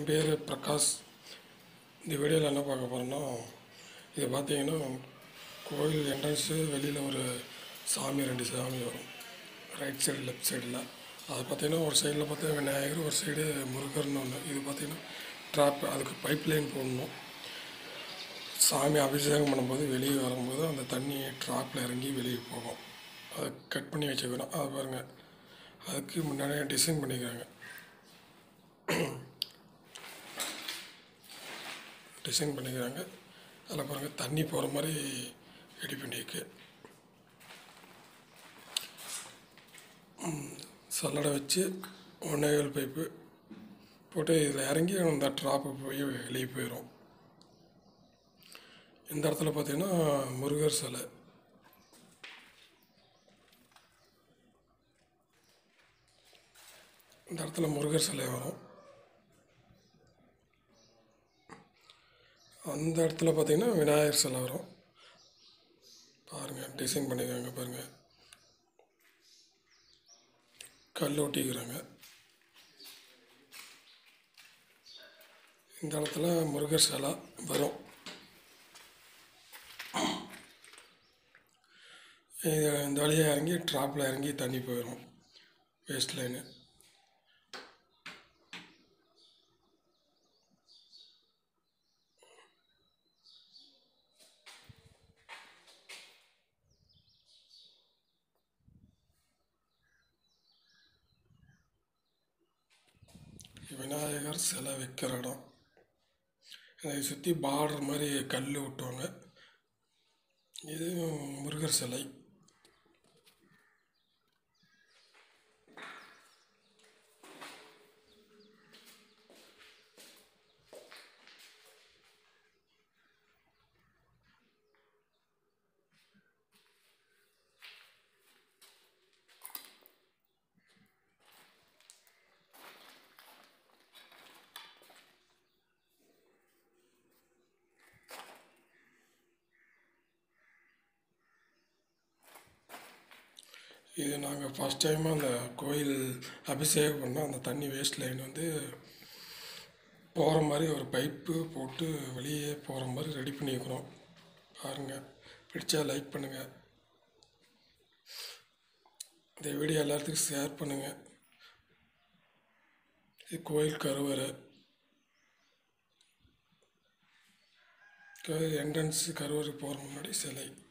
என் பேர் பிரகாஷ் இந்த வீடியோவில் என்ன பார்க்க போகிறோன்னா இது பார்த்தீங்கன்னா கோயில் என்ட்ரன்ஸு வெளியில் ஒரு சாமி ரெண்டு சாமி வரும் ரைட் சைடு லெஃப்ட் சைடில் அது பார்த்தீங்கன்னா ஒரு சைடில் பார்த்தா விநாயகர் ஒரு சைடு முருகர்னு ஒன்று இது பார்த்தீங்கன்னா ட்ராப் அதுக்கு பைப் லைன் போடணும் சாமி அபிஷேகம் பண்ணும்போது வெளியே வரும்போது அந்த தண்ணி ட்ராப்பில் இறங்கி வெளியே போகும் அதை கட் பண்ணி வச்சுக்கணும் அது பாருங்கள் அதுக்கு முன்னாடியே டிசைன் பண்ணிக்கிறாங்க டிசைன் பண்ணிக்கிறாங்க அதில் பாருங்கள் தண்ணி போகிற மாதிரி ரெடி பண்ணியிருக்கு ம், சல்லடை வச்சு ஒன்னேகால் பைப்பு போட்டு இதில் இறங்கி அந்த ட்ராப்பு போய் வெளியே போயிடும் இந்த இடத்துல பார்த்தீங்கன்னா முருகர் சிலை இந்த இடத்துல முருகர் சிலை வரும் அந்த இடத்துல பார்த்தீங்கன்னா விநாயகர் சிலை வரும் பாருங்கள் டிசைன் பண்ணிக்கிறாங்க பாருங்கள் கல் ஒட்டிக்கிறாங்க இந்த இடத்துல முருகர் சிலை வரும் இது இந்த வழியாக இறங்கி ட்ராப்பில் இறங்கி தண்ணி போயிடும் வேஸ்ட் லைனு விநாயகர் சிலை வைக்கிற இடம் அதை சுற்றி பார்டர் மாதிரி கல் விட்டுவாங்க இது முருகர் சிலை இது நாங்கள் ஃபஸ்ட் டைம் அந்த கோயில் அபிஷேகம் பண்ணால் அந்த தண்ணி வேஸ்ட் லைன் வந்து போகிற மாதிரி ஒரு பைப்பு போட்டு வெளியே போகிற மாதிரி ரெடி பண்ணியிருக்கிறோம் பாருங்கள் பிடிச்சா லைக் பண்ணுங்கள் இந்த வீடியோ எல்லாத்துக்கும் ஷேர் பண்ணுங்கள் இது கோயில் கருவறை கோயில் என்ட்ரன்ஸ் கருவறை போகிற முன்னாடி சிலை